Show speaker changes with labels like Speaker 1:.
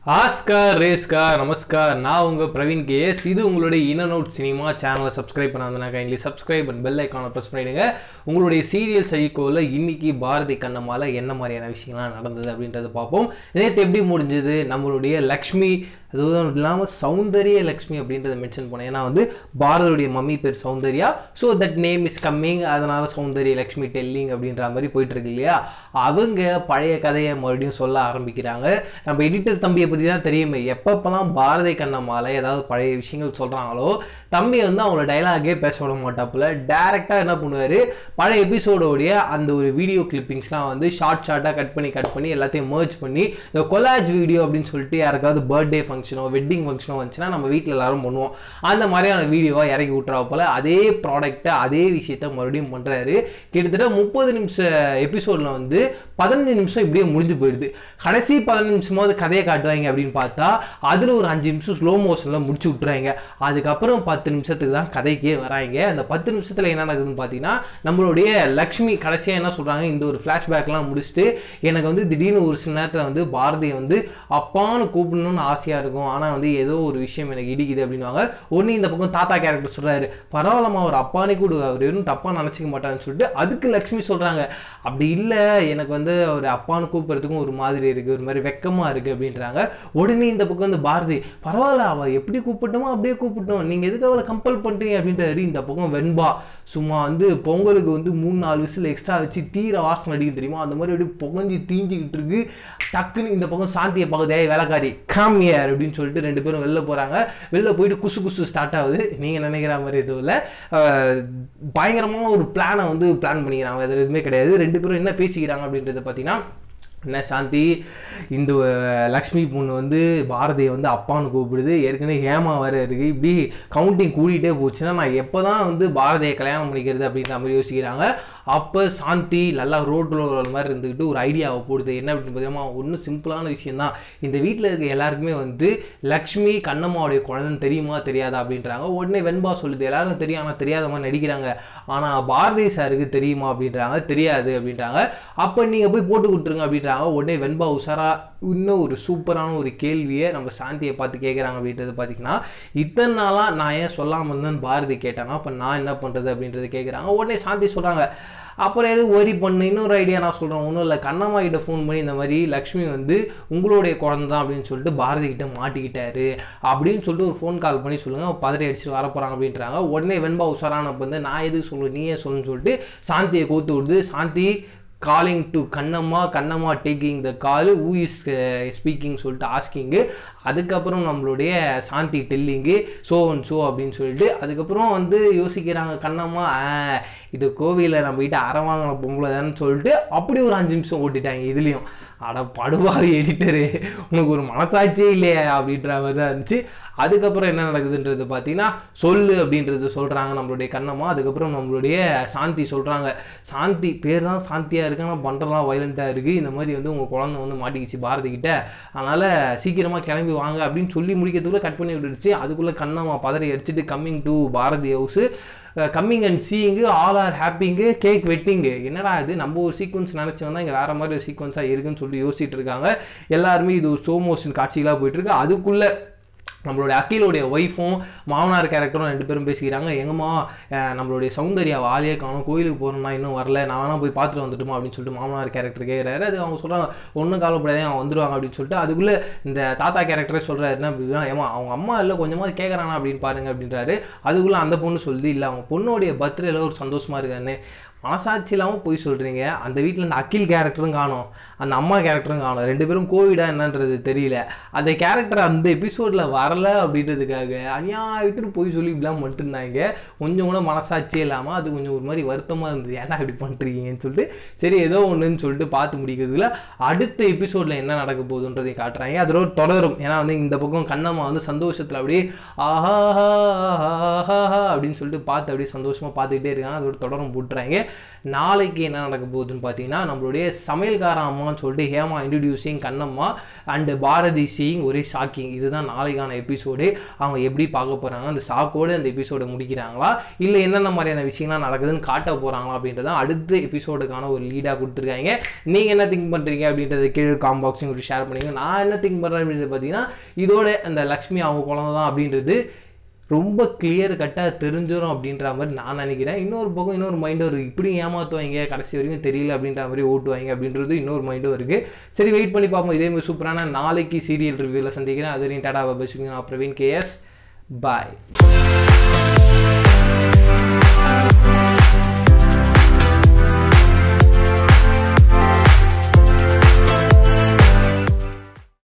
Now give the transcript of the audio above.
Speaker 1: Oscar ரேஸ்கார் நமஸ்கார் நான் உங்கள் Praveen KS இது உங்களுடைய இன் அவுட் சினிமா சேனலை சப்ஸ்கிரைப் பண்ணாதுன்னா கைண்ட்லி சப்ஸ்கிரைப் அண்ட் பெல் ஐக்கானை ப்ரெஸ் பண்ணிடுங்க உங்களுடைய சீரியல் சைக்கோவில் இன்னைக்கு பாரதி கண்ணம்மால என்ன மாதிரியான விஷயங்கள்லாம் நடந்தது அப்படின்றத பார்ப்போம் நேற்று எப்படி முடிஞ்சது நம்மளுடைய லக்ஷ்மி அதுவும் இல்லாமல் சௌந்தரிய லக்ஷ்மி அப்படின்றத மென்ஷன் பண்ணேன் ஏன்னா வந்து பாரதியுடைய மம்மி பேர் Soundarya so that name is coming அதனால சௌந்தரிய லக்ஷ்மி டெல்லிங் அப்படின்ற மாதிரி போயிட்டு இருக்கு இல்லையா அவங்க பழைய கதையை மறுபடியும் சொல்ல ஆரம்பிக்கிறாங்க நம்ம எடிட்டர் தம்பியை பற்றி தான் தெரியுமே எப்பப்பெல்லாம் பாரதி கண்ணம்மால ஏதாவது பழைய விஷயங்கள் சொல்கிறாங்களோ தம்பி வந்து அவங்கள டைலாகே பேச விட மாட்டாப்புல டேரெக்டாக என்ன பண்ணுவார் பழைய எபிசோடோடைய அந்த ஒரு வீடியோ கிளிப்பிங்ஸ்லாம் வந்து ஷார்ட் ஷார்ட்டாக கட் பண்ணி கட் பண்ணி எல்லாத்தையும் மர்ஜ் பண்ணி இந்த கொலாஜ் வீடியோ அப்படின்னு சொல்லிட்டு யாருக்காவது பர்த்டே ஃபங்க்ஷனோ வெட்டிங் ஃபங்க்ஷனோ வந்துச்சுன்னா நம்ம வீட்டில் எல்லாரும் பண்ணுவோம் அந்த மாதிரியான வீடியோவை இறக்கி விட்றா போல அதே ப்ராடக்ட்டை அதே விஷயத்த மறுபடியும் பண்ணுறாரு கிட்டத்தட்ட முப்பது நிமிஷம் எபிசோடில் வந்து பதினஞ்சு நிமிஷம் இப்படியே முடிஞ்சு போயிடுது கடைசி பதினஞ்சு நிமிஷமாவது கதையை காட்டுவாங்க அப்படின்னு பார்த்தா அதில் ஒரு அஞ்சு நிமிஷம் ஸ்லோ மோஷனில் முடிச்சு விட்றாங்க அதுக்கப்புறம் பத்து நிமிஷத்துக்கு தான் கதைக்கே வராங்க அந்த பத்து நிமிஷத்தில் என்ன நடக்குதுன்னு பார்த்தீங்கன்னா நம்மளுடைய லக்ஷ்மி கடைசியாக என்ன சொல்கிறாங்க இந்த ஒரு ஃப்ளாஷ்பேக்லாம் முடிச்சுட்டு எனக்கு வந்து திடீர்னு ஒரு சில நேரத்தில் வந்து பாரதியை வந்து அப்பான்னு கூப்பிடணும்னு ஆசையாக இருக்கும் ஆனால் வந்து ஏதோ ஒரு விஷயம் எனக்கு இடிக்குது அப்படின்வாங்க ஒன்று இந்த பக்கம் தாத்தா கேரக்டர் சொல்கிறாரு பரவாயில்லம்மா அவர் அப்பானே கூட அவர் எதுவும் தப்பாக நினச்சிக்க மாட்டான்னு சொல்லிட்டு அதுக்கு லக்ஷ்மி சொல்கிறாங்க அப்படி இல்லை எனக்கு வந்து அவர் அப்பான்னு கூப்பிட்றதுக்கும் ஒரு மாதிரி இருக்குது ஒரு மாதிரி வெக்கமாக இருக்குது அப்படின்றாங்க உடனே இந்த பக்கம் வந்து பாரதி பரவாயில்ல அவள் எப்படி கூப்பிட்டோமோ அப்படியே கூப்பிட்டோம் நீங்கள் எதுக்கு அவளை கம்பல் பண்ணுறீங்க அப்படின்றாரு இந்த பக்கம் வெண்பா சும்மா வந்து பொங்கலுக்கு வந்து மூணு நாலு விசில் எக்ஸ்ட்ரா வச்சு தீர வாசனை அடிக்கும் தெரியுமா அந்த மாதிரி அப்படியே புகஞ்சு தீஞ்சிக்கிட்டு இருக்கு டக்குன்னு இந்த பக்கம் சாந்தியை பார்க்குதே வேலைக்காரி காமியார் அப்படின்னு சொல்லிட்டு ரெண்டு பேரும் வெளில போகிறாங்க வெளில போயிட்டு குசு குசு ஸ்டார்ட் ஆகுது நீங்கள் நினைக்கிற மாதிரி எதுவும் இல்லை பயங்கரமான ஒரு பிளானை வந்து பிளான் பண்ணிக்கிறாங்க அது எதுவுமே கிடையாது ரெண்டு பேரும் என்ன பேசிக்கிறாங்க அப்படின்றத பார்த்தீங்கன்னா என்ன சாந்தி இந்த லக்ஷ்மி பொண்ணு வந்து பாரதியை வந்து அப்பான்னு கூப்பிடுது ஏற்கனவே ஏமா வேறு இருக்குது இப்படி கவுண்டிங் கூட்டிகிட்டே போச்சுன்னா நான் எப்போ தான் வந்து பாரதியை கல்யாணம் பண்ணிக்கிறது அப்படின்ற மாதிரி யோசிக்கிறாங்க அப்போ சாந்தி நல்லா ரோட்டில் ஒரு மாதிரி இருந்துக்கிட்டு ஒரு ஐடியாவை போடுது என்ன அப்படின்னு பார்த்தீங்கன்னா ஒன்றும் சிம்பிளான விஷயந்தான் இந்த வீட்டில் இருக்க எல்லாருக்குமே வந்து லக்ஷ்மி கண்ணம்மாவுடைய குழந்தைன்னு தெரியுமா தெரியாதா அப்படின்றாங்க உடனே வெண்பா சொல்லுது எல்லாரும் தெரியும் ஆனால் தெரியாத மாதிரி நடிக்கிறாங்க ஆனால் பாரதி சாருக்கு தெரியுமா அப்படின்றாங்க தெரியாது அப்படின்றாங்க அப்போ நீங்கள் போய் போட்டு கொடுத்துருங்க அப்படின்றாங்க உடனே வெண்பா உஷாரா இன்னும் ஒரு சூப்பரான ஒரு கேள்வியை நம்ம சாந்தியை பார்த்து கேட்குறாங்க அப்படின்றது பார்த்தீங்கன்னா இத்தனை நாளாக நான் ஏன் சொல்லாமல் இருந்தேன்னு பாரதி கேட்டானா அப்போ நான் என்ன பண்ணுறது அப்படின்றது கேட்குறாங்க உடனே சாந்தி சொல்கிறாங்க அப்புறம் எது ஒரி பண்ணு இன்னொரு ஐடியா நான் சொல்கிறேன் ஒன்றும் இல்லை கண்ணம்மா கிட்ட ஃபோன் பண்ணி இந்த மாதிரி லக்ஷ்மி வந்து உங்களுடைய குழந்தை தான் அப்படின்னு சொல்லிட்டு பாரதி கிட்ட மாட்டிக்கிட்டாரு அப்படின்னு சொல்லிட்டு ஒரு ஃபோன் கால் பண்ணி சொல்லுங்கள் பதறி அடிச்சுட்டு வர போகிறாங்க அப்படின்றாங்க உடனே வெண்பா உஷாரானப்ப வந்து நான் எதுக்கு சொல்லுவேன் நீயே சொல்லுன்னு சொல்லிட்டு சாந்தியை கோத்து விடுது Shanthi calling to Kannamma Kannamma taking the call who is speaking சொல்லிட்டு ஆஸ்கிங்கு அதுக்கப்புறம் நம்மளுடைய Shanthi telling so and so அப்படின்னு சொல்லிட்டு அதுக்கப்புறம் வந்து யோசிக்கிறாங்க கண்ணம்மா இது கோவிலில் நம்ம கிட்ட அரை வாங்கின பொம்பளை தானே சொல்லிட்டு அப்படி ஒரு அஞ்சு நிமிஷம் ஓட்டிட்டாங்க இதுலேயும் அட படுவாரி எடிட்டரு உனக்கு ஒரு மனசாட்சியே இல்லையா அப்படின்ற மாதிரி தான் இருந்துச்சு அதுக்கப்புறம் என்ன நடக்குதுன்றது பார்த்தீங்கன்னா சொல்லு அப்படின்றது சொல்கிறாங்க நம்மளுடைய கண்ணம்மா அதுக்கப்புறம் நம்மளுடைய சாந்தி சொல்கிறாங்க சாந்தி பேர் தான் சாந்தியாக இருக்கு ஆனால் பண்ணுறலாம் வயலண்ட்டாக இருக்குது இந்த மாதிரி வந்து உங்கள் குழந்தை வந்து மாட்டிக்கிச்சு பாரதி கிட்ட அதனால் சீக்கிரமாக கிளம்பி வாங்க அப்படின்னு சொல்லி முடிக்கிறதுக்குள்ளே கட் பண்ணி விட்டுடுச்சு அதுக்குள்ளே கண்ணம்மா பதறி அடிச்சுட்டு coming to Bharathi house coming and seeing all are happing cake வெட்டிங்கு என்னடா இது நம்ம ஒரு சீக்வன்ஸ் நினச்சி வந்தால் இங்கே வேறு மாதிரி ஒரு சீக்வன்ஸாக இருக்குன்னு சொல்லி யோசிச்சுட்டு இருக்காங்க எல்லாருமே இது ஒரு ஸ்லோ மோஷன் காட்சிகளாக போயிட்டுருக்கு அதுக்குள்ளே நம்மளுடைய அக்கீலுடைய ஒய்ஃபும் மாமனார் கேரக்டரும் ரெண்டு பேரும் பேசிக்கிறாங்க எங்கம்மா நம்மளுடைய சௌந்தர்யா வாலியே காணும் கோயிலுக்கு போகணும்னா இன்னும் வரல நான் வேணா போய் பார்த்துட்டு வந்துட்டுமா அப்படின்னு சொல்லிட்டு மாமனார் கேரக்டர் கேட்குறாரு அது அவங்க சொல்கிறாங்க ஒன்றும் காலப்படாதே அவன் வந்துடுவாங்க அப்படின்னு சொல்லிட்டு அதுக்குள்ளே இந்த தாத்தா கேரக்டரே சொல்கிறாரு என்ன அப்படின்னா ஏமா அவங்க அம்மா இல்லை கொஞ்சமாவது கேட்குறானா அப்படின்னு பாருங்க அப்படின்றாரு அதுக்குள்ளே அந்த பொண்ணு சொல்லுது இல்லை அவங்க பொண்ணுடைய பர்த்டேல ஒரு சந்தோஷமாக இருக்கான்னு மனசாட்சி இல்லாமல் போய் சொல்கிறீங்க அந்த வீட்டில் இந்த அக்கில் கேரக்டரும் காணும் அந்த அம்மா கேரக்டரும் காணும் ரெண்டு பேரும் கோவிடா என்னன்றது தெரியல அந்த கேரக்டர் அந்த எபிசோடில் வரல அப்படின்றதுக்காக அநியாயத்துட்டு போய் சொல்லி இப்படிலாம் மட்டும்தாங்க கொஞ்சம் கூட மனசாட்சியே இல்லாமல் அது கொஞ்சம் ஒரு மாதிரி வருத்தமாக இருந்தது ஏன்னா இப்படி பண்ணுறீங்கன்னு சொல்லிட்டு சரி ஏதோ ஒன்றுன்னு சொல்லிட்டு பார்த்து முடிக்கிறதுல அடுத்த எபிசோடில் என்ன நடக்க போகுதுன்றதையும் காட்டுறாங்க அதோட தொடரும் ஏன்னா வந்து இந்த பக்கம் கண்ணம்மா வந்து சந்தோஷத்தில் அப்படியே ஆஹா ஆஹா அப்படின்னு சொல்லிட்டு பார்த்து அப்படியே சந்தோஷமாக பார்த்துக்கிட்டே இருக்காங்க அதோட தொடரும் போட்டுறாங்க நாளைக்கு என்ன நடக்க போகுதுன்னு பார்த்தீங்கன்னா நம்மளுடைய சமையல்கார அம்மான்னு சொல்லிட்டு ஹேமா இன்ட்ரடியூசிங் கண்ணம்மா அண்டு பாரதி சிங் ஒரே ஷாக்கிங் இதுதான் நாளைக்கான எபிசோடு அவங்க எப்படி பார்க்க போகிறாங்க அந்த ஷாக்கோடு அந்த எபிசோடை முடிக்கிறாங்களா இல்லை என்னென்ன மாதிரியான விஷயம்லாம் நடக்குதுன்னு காட்ட போகிறாங்களா அப்படின்றத அடுத்த எபிசோடுக்கான ஒரு லீடாக கொடுத்துருக்காங்க நீங்கள் என்ன திங்க் பண்ணுறீங்க அப்படின்றத கீழே காம் பாக்ஸிங் ஒரு ஷேர் பண்ணிங்க நான் என்ன திங்க் பண்ணுறேன் அப்படின்றது பார்த்தீங்கன்னா இதோட அந்த லக்ஷ்மி அவங்க குழந்தை தான் அப்படின்றது ரொம்ப கிளியர் கட்டாக தெரிஞ்சிடும் அப்படின்ற மாதிரி நான் நினைக்கிறேன் இன்னொரு பக்கம் இன்னொரு மைண்டும் இருக்குது இப்படி ஏமாற்றுவாங்க கடைசி வரைக்கும் தெரியல அப்படின்ற மாதிரி ஓட்டுவாங்க அப்படின்றது இன்னொரு மைண்டும் இருக்குது சரி வெயிட் பண்ணி பார்ப்போம் இதே மாதிரி சூப்பரான நாளைக்கு சீரியல் ரிவ்யூவில் சந்திக்கிறேன் அது வரையும் டாடா பாபா நான் பிரவீன் கேஎஸ் பாய்